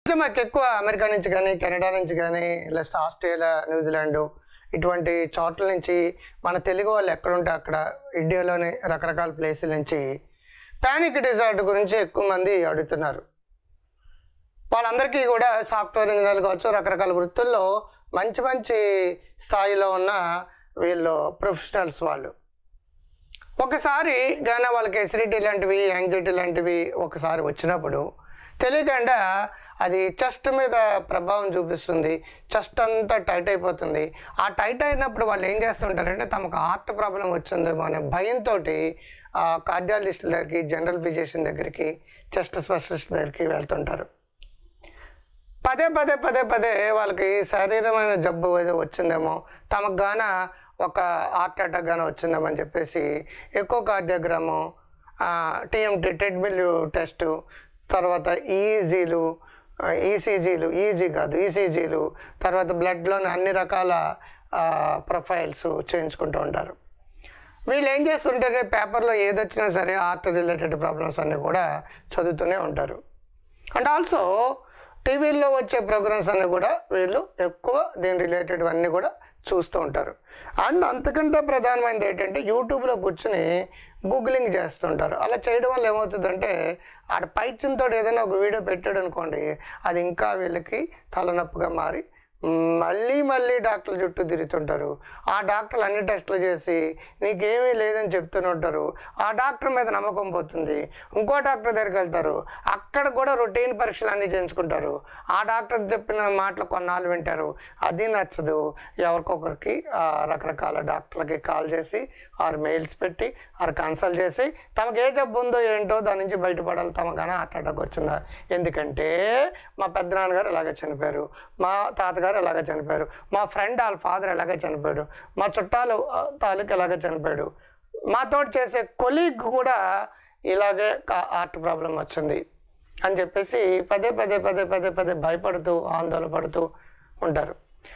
అయితే మాకు ఎక్కువ అమెరికా నుంచి కానీ కెనడా నుంచి కానీ లేకపోతే ఆస్ట్రేలియా న్యూజిలాండ్ ఇటువంటి చోట్ల నుంచి మన తెలుగు వాళ్ళు ఎక్కడుంటే అక్కడ ఇండియాలోని రకరకాల ప్లేసుల నుంచి పానిక్ డిజార్డర్ గురించి ఎక్కువ మంది అడుగుతున్నారు వాళ్ళందరికీ కూడా సాఫ్ట్వేర్ ఇంజనీర్లు కావచ్చు రకరకాల వృత్తుల్లో మంచి మంచి స్థాయిలో ఉన్న వీళ్ళు ప్రొఫెషనల్స్ వాళ్ళు ఒకసారి గానే వాళ్ళకి ఎసిడిటీ లాంటివి యాంగ్జైటీ లాంటివి ఒకసారి వచ్చినప్పుడు తెలియకుండా అది చెస్ట్ మీద ప్రభావం చూపిస్తుంది చెస్ట్ అంతా టైట్ అయిపోతుంది ఆ టైట్ అయినప్పుడు వాళ్ళు ఏం చేస్తుంటారంటే తమకు హార్ట్ ప్రాబ్లం వచ్చిందేమో అనే భయంతో కార్డియాలజిస్ట్ దగ్గరికి జనరల్ ఫిజిషియన్ దగ్గరికి చెస్ట్ స్పెషలిస్ట్ దగ్గరికి వెళ్తుంటారు పదే పదే పదే పదే వాళ్ళకి శారీరమైన జబ్బు ఏదో వచ్చిందేమో తమకు గాన ఒక హార్ట్ అటాక్ గాన వచ్చిందేమో అని చెప్పేసి ఎక్కువ కార్డియోగ్రాము టీఎంటీ ట్రెడ్మిల్ టెస్ట్ తర్వాత ఈజీలు ఈసీజీలు ఈజీ కాదు ఈసీజీలు తర్వాత బ్లడ్లోని అన్ని రకాల ప్రొఫైల్స్ చేయించుకుంటూ ఉంటారు వీళ్ళు ఏం చేస్తుంటారు పేపర్లో ఏదొచ్చినా సరే హార్ట్ రిలేటెడ్ ప్రాబ్లమ్స్ అన్నీ కూడా చదువుతూనే ఉంటారు అండ్ ఆల్సో టీవీల్లో వచ్చే ప్రోగ్రామ్స్ అన్నీ కూడా వీళ్ళు ఎక్కువ దీని రిలేటెడ్ అన్నీ కూడా చూస్తూ ఉంటారు అండ్ అంతకంటే ప్రధానమైనది ఏంటంటే యూట్యూబ్లో కూర్చుని గూగులింగ్ చేస్తుంటారు అలా చేయడం వల్ల ఏమవుతుందంటే ఆడ పైచ్యంతో ఏదైనా ఒక వీడియో పెట్టాడు అనుకోండి అది ఇంకా వీళ్ళకి తలనొప్పిగా మారి మళ్ళీ మళ్ళీ డాక్టర్ల చుట్టూ తిరుగుతుంటారు ఆ డాక్టర్లు అన్ని టెస్టులు చేసి నీకేమీ లేదని చెప్తూనే ఉంటారు ఆ డాక్టర్ మీద నమ్మకం పోతుంది ఇంకో డాక్టర్ దగ్గరికి వెళ్తారు అక్కడ కూడా రొటీన్ పరీక్షలు అన్నీ చేయించుకుంటారు ఆ డాక్టర్ చెప్పిన మాటలు కొన్నాళ్ళు వింటారు అది నచ్చదు ఎవరికొకరికి ఆ రకరకాల డాక్టర్లకి కాల్ చేసి ఆరు మెయిల్స్ పెట్టి ఆరు కన్సల్ట్ చేసి తమకు ఏ జబ్బు ఉందో ఏంటో దాని నుంచి బయటపడాలి తమకైనా హార్ట్ అటాక్ వచ్చిందా ఎందుకంటే మా పెద్దనాన్నగారు ఇలాగే చనిపోయారు మా తాతగారు ఇలాగే చనిపోయారు మా ఫ్రెండ్ వాళ్ళ ఫాదర్ ఇలాగే చనిపోయాడు మా చుట్టాలు ఆ, తాలూకు ఇలాగే చనిపోయాడు మాతో చేసే కొలీగ్ కూడా ఇలాగే హార్ట్ ప్రాబ్లం వచ్చింది అని చెప్పేసి పదే పదే పదే పదే పదే భయపడుతూ ఆందోళన పడుతూ ఉంటారు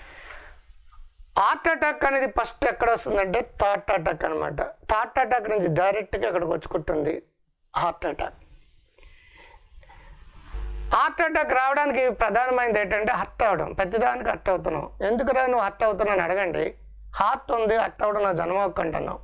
హార్ట్ అటాక్ అనేది ఫస్ట్ ఎక్కడ వస్తుందంటే థాట్ అటాక్ అనమాట థాట్ అటాక్ నుంచి డైరెక్ట్గా ఇక్కడికి వచ్చుకుంటుంది హార్ట్ అటాక్ హార్ట్ అటాక్ రావడానికి ప్రధానమైనది ఏంటంటే హర్ట్ అవడం ప్రతిదానికి హర్ట్ అవుతున్నావు ఎందుకురా నువ్వు హర్ట్ అవుతున్నావు అని అడగండి హార్ట్ ఉంది హర్ట్ అవడం నా జన్మ హక్కు అంటున్నావు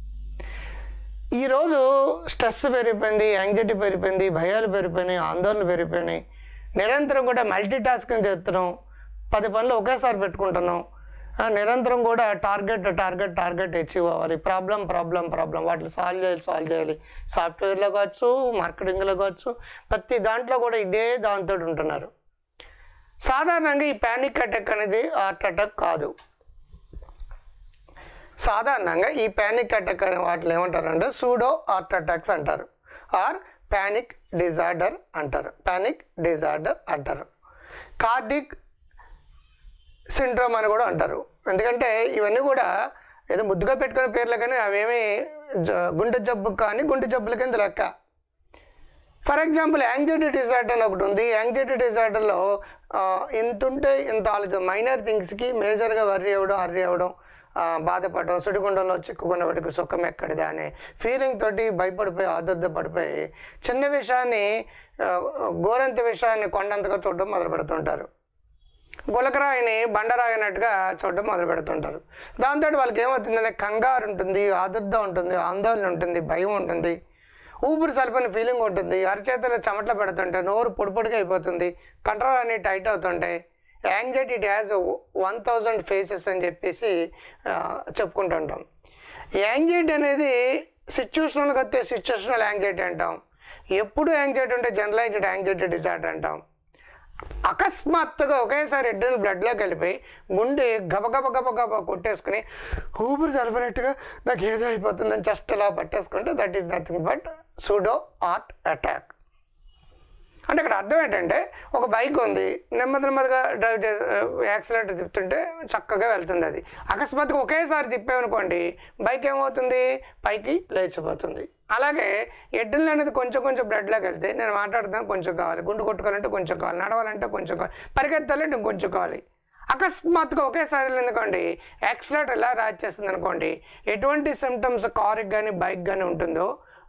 ఈరోజు స్ట్రెస్ పెరిగిపోయింది యాంగ్జైటీ పెరిగిపోయింది భయాలు పెరిగిపోయినాయి ఆందోళనలు పెరిగిపోయినాయి నిరంతరం కూడా మల్టీ టాస్కింగ్ చేస్తున్నాం పది పనులు ఒకేసారి పెట్టుకుంటున్నాం ఆ, నిరంతరం కూడా టార్గెట్ టార్గెట్ టార్గెట్ అచీవ్ అవ్వాలి ప్రాబ్లం ప్రాబ్లం ప్రాబ్లం వాటిని సాల్వ్ చేయాలి సాల్వ్ చేయాలి సాఫ్ట్వేర్లో కావచ్చు మార్కెటింగ్లో కావచ్చు ప్రతి దాంట్లో కూడా ఇదే దాంతో ఉంటున్నారు సాధారణంగా ఈ ప్యానిక్ అటాక్ అనేది హార్ట్ అటాక్ కాదు సాధారణంగా ఈ ప్యానిక్ అటాక్ అనే వాటిని ఏమంటారంటే సూడో హార్ట్ అటాక్స్ అంటారు ఆర్ ప్యానిక్ డిజార్డర్ అంటారు ప్యానిక్ డిజార్డర్ అంటారు కార్డిక్ సిండ్రోమ్ అని కూడా అంటారు ఎందుకంటే ఇవన్నీ కూడా ఏదో ముద్దుగా పెట్టుకునే పేర్లు కానీ అవేమీ జ- గుండె జబ్బు కానీ గుండె జబ్బుల కింద లెక్క ఫర్ ఎగ్జాంపుల్ యాంగ్జైటీ డిజార్డర్ అని ఒకటి ఉంది యాంగ్జైటీ డిజార్డర్లో ఇంత ఉంటే ఇంత ఆలోచన మైనర్ థింగ్స్కి మేజర్గా వర్రీ అవ్వడం హర్రీ అవ్వడం ఆ, బాధపడడం సుడిగుండంలో చిక్కుకున్న వాడికి సుఖం ఎక్కడిదా అనే ఫీలింగ్ తోటి భయపడిపోయి ఆదుర్ద పడిపోయి చిన్న విషయాన్ని ఆ, గోరంత విషయాన్ని కొండంతగా చూడడం మొదలు పెడుతుంటారు గులకరాయిని బండరాయినట్టుగా చూడడం మొదలు పెడుతుంటారు దాంతో వాళ్ళకి ఏమవుతుందంటే కంగారు ఉంటుంది ఆదుర్ద ఉంటుంది ఆందోళన ఉంటుంది భయం ఉంటుంది ఊపిరి సరిపోయిన ఫీలింగ్ ఉంటుంది అరచేతులు చెమటలు పెడుతుంటే నోరు పొడి పొడిగా అయిపోతుంది కంట్రోల్ అన్ని టైట్ అవుతుంటాయి anxiety it has one thousand faces అని చెప్పేసి ఆ, చెప్పుకుంటుంటాం యాంగ్జైటీ అనేది సిచ్యువేషనల్గా వస్తే సిచ్యువేషనల్ యాంగ్జైటీ అంటాం ఎప్పుడు యాంగ్జైటీ ఉంటే జనరలైజ్డ్ యాంగ్జైటీ డిజార్డర్ అంటాం అకస్మాత్తుగా ఒకేసారి ఎడ్డని బ్లడ్లోకి వెళ్ళిపోయి గుండె గబగబ గబ గబ కొట్టేసుకుని ఊపిరి సరిపోయినట్టుగా నాకు ఏదో అయిపోతుందని జస్ట్ ఇలా పట్టేసుకుంటే that is nothing but pseudo heart attack అంటే ఇక్కడ అర్థం ఏంటంటే ఒక బైక్ ఉంది నెమ్మది నెమ్మదిగా డ్రైవ్ చే యాక్సిలేటర్ తిప్పుతుంటే చక్కగా వెళ్తుంది అది అకస్మాత్తుగా ఒకేసారి తిప్పామనుకోండి బైక్ ఏమవుతుంది పైకి లేచిపోతుంది అలాగే ఎడ్డలు అనేది కొంచెం కొంచెం బ్లడ్లోకి వెళ్తే నేను మాట్లాడుతాను కొంచెం కావాలి గుండు కొట్టుకోవాలంటే కొంచెం కావాలి నడవాలంటే కొంచెం కావాలి పరిగెత్తాలంటే ఇంకొంచెం కావాలి అకస్మాత్తుగా ఒకేసారి ఎందుకోండి యాక్సిలేటర్ ఎలా రాజ్ చేస్తుంది అనుకోండి ఎటువంటి సిమ్టమ్స్ కార్కి కానీ బైక్ కానీ ఉంటుందో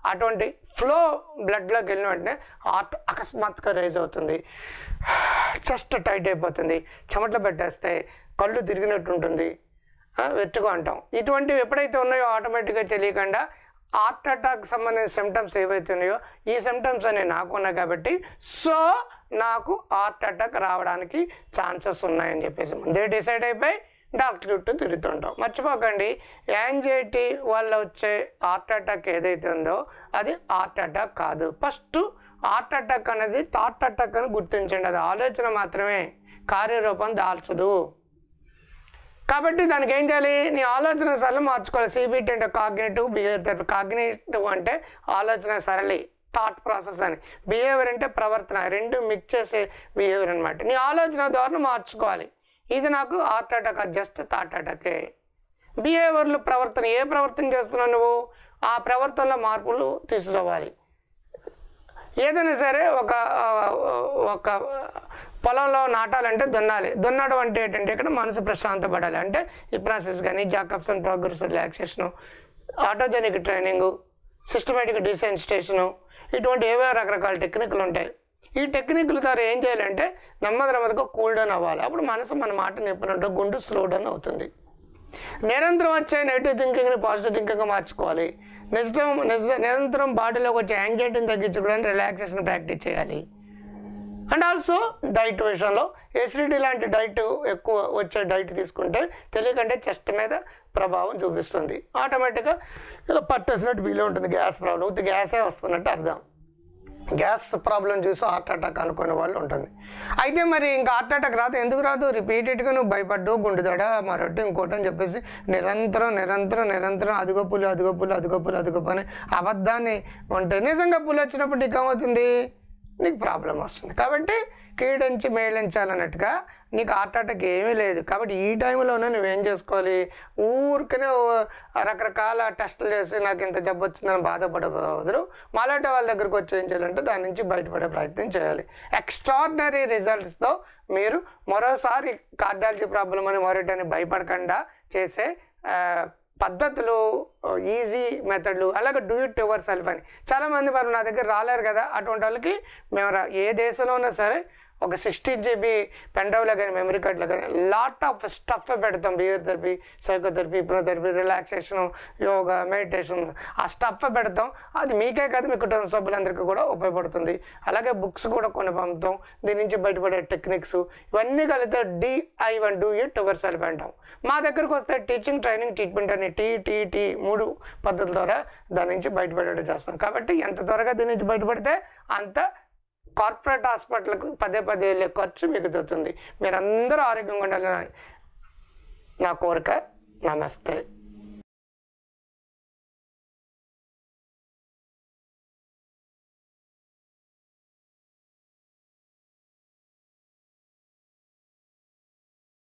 అటువంటి ఫ్లో బ్లడ్లోకి వెళ్ళిన వెంటనే హార్ట్ అకస్మాత్తుగా రైజ్ అవుతుంది చెస్ట్ టైట్ అయిపోతుంది చెమటలు పెట్టేస్తే కళ్ళు తిరిగినట్టు ఉంటుంది వెట్టుగా అంటాం ఇటువంటివి ఎప్పుడైతే ఉన్నాయో ఆటోమేటిక్గా తెలియకుండా హార్ట్ అటాక్ సంబంధించిన సిమ్టమ్స్ ఏవైతే ఉన్నాయో ఈ సిమ్టమ్స్ అనేవి నాకు ఉన్నాయి కాబట్టి సో నాకు హార్ట్ అటాక్ రావడానికి ఛాన్సెస్ ఉన్నాయని చెప్పేసి ముందే డిసైడ్ అయిపోయి డాక్టర్ చుట్టూ తిరుగుతుంటాం మర్చిపోకండి యాంగ్జైటీ వల్ల వచ్చే హార్ట్ అటాక్ ఏదైతే ఉందో అది హార్ట్ అటాక్ కాదు ఫస్ట్ హార్ట్ అటాక్ అనేది థాట్ అటాక్ అని గుర్తించండి అది ఆలోచన మాత్రమే కార్యరూపం దాల్చదు కాబట్టి దానికి ఏం చేయాలి నీ ఆలోచన సరళి మార్చుకోవాలి సిబిటి అంటే కాగ్నేటివ్ బిహేవియర్ థెరపీ కాగ్నేటివ్ అంటే ఆలోచన సరళి థాట్ ప్రాసెస్ అని బిహేవియర్ అంటే ప్రవర్తన రెండు మిక్స్ చేసే బిహేవియర్ అనమాట నీ ఆలోచన ధోరణి మార్చుకోవాలి ఇది నాకు హార్ట్ అటాక్ జస్ట్ థాట్ అటాకే బిహేవియర్లు ప్రవర్తన ఏ ప్రవర్తన చేస్తున్నావు నువ్వు ఆ ప్రవర్తనలో మార్పులు తీసుకురావాలి ఏదైనా సరే ఒక ఆ, ఒక పొలంలో నాటాలంటే దున్నాలి దున్నడం అంటే ఏంటంటే ఇక్కడ మనసు ప్రశాంతపడాలి అంటే ఈ ప్రాసెస్ కానీ Jacobson progress relaxation autogenic training systematic desensitization ఇటువంటి ఏవో రకరకాల టెక్నిక్లు ఉంటాయి ఈ టెక్నిక్ల ద్వారా ఏం చేయాలంటే నెమ్మది నెమ్మదిగా కూల్ డౌన్ అవ్వాలి అప్పుడు మనసు మన మాట నింపినట్టు గుండు స్లో డౌన్ అవుతుంది నిరంతరం వచ్చే నెగిటివ్ థింకింగ్ని పాజిటివ్ థింకింగ్గా మార్చుకోవాలి నిజం నిజ నిరంతరం బాడీలోకి వచ్చే యాంగ్జైటీని తగ్గించుకోవడానికి రిలాక్సేషన్ ప్రాక్టీస్ చేయాలి అండ్ ఆల్సో డైట్ విషయంలో ఎసిడిటీ లాంటి డైట్ ఎక్కువ వచ్చే డైట్ తీసుకుంటే తెలియకంటే చెస్ట్ మీద ప్రభావం చూపిస్తుంది ఆటోమేటిక్గా ఇలా పట్టేసినట్టు వీలు ఉంటుంది గ్యాస్ ప్రాబ్లం ఉత్తి గ్యాసే వస్తున్నట్టు అర్థం గ్యాస్ ప్రాబ్లం చూసి హార్ట్ అటాక్ అనుకునే వాళ్ళు ఉంటుంది అయితే మరి ఇంకా హార్ట్ అటాక్ రాదు ఎందుకు రాదు రిపీటెడ్గా నువ్వు భయపడ్డు గుండెదడ మరొకటి ఇంకోటి అని చెప్పేసి నిరంతరం నిరంతరం నిరంతరం అదిగో పులి అదిగో పులి అదిగో పులి అదిగో పులి అని అబద్ధాన్ని ఉంటే నిజంగా పులి వచ్చినప్పుడు నీకు ఏమవుతుంది నీకు ప్రాబ్లం వస్తుంది కాబట్టి కీడించి మేళించాలన్నట్టుగా నీకు హార్ట్ అటాక్ ఏమీ లేదు కాబట్టి ఈ టైంలోనే నువ్వేం చేసుకోవాలి ఊరికనే ఓ రకరకాల టెస్టులు చేసి నాకు ఇంత జబ్బు వచ్చిందని బాధపడే బదులు మాలాంటి వాళ్ళ దగ్గరకు వచ్చి ఏం చేయాలంటే దాని నుంచి బయటపడే ప్రయత్నం చేయాలి ఎక్స్ట్రాడినరీ రిజల్ట్స్తో మీరు మరోసారి కార్డియాలజీ ప్రాబ్లం అని మరొకటి భయపడకుండా చేసే ఆ, పద్ధతులు ఈజీ మెథడ్లు అలాగే డూ ఇట్ యువర్ సెల్ఫ్ అని చాలామంది మరి నా దగ్గర రాలేరు కదా అటువంటి వాళ్ళకి మేము రా- ఏ దేశంలో ఉన్నా సరే ఒక సిక్స్టీ జీబీ పెన్ డ్రైవ్లో కానీ మెమరీ కార్డులో కానీ లాట్ ఆఫ్ స్టఫ్ పెడతాం behaviour therapy psychotherapy therapy relaxation yoga meditation ఆ స్టఫ్ పెడతాం అది మీకే కాదు మీ కుటుంబ సభ్యులందరికీ కూడా ఉపయోగపడుతుంది అలాగే బుక్స్ కూడా కొన్ని పంపుతాం దీని నుంచి బయటపడే టెక్నిక్స్ ఇవన్నీ కలిగితే డిఐ వన్ డూ ఇట్ యువర్ సెల్ఫ్ అంటాం మా దగ్గరకు వస్తే టీచింగ్ ట్రైనింగ్ ట్రీట్మెంట్ అని టీ టీ టీ మూడు పద్ధతుల ద్వారా దాని నుంచి బయటపడేటట్టు చేస్తాం కాబట్టి ఎంత త్వరగా దీని నుంచి బయటపడితే అంత కార్పొరేట్ హాస్పిటల్కు పదే పదే వెళ్ళే ఖర్చు మిగులుతుంది మీరందరూ ఆరోగ్యంగా ఉండాలని నా కోరిక నమస్తే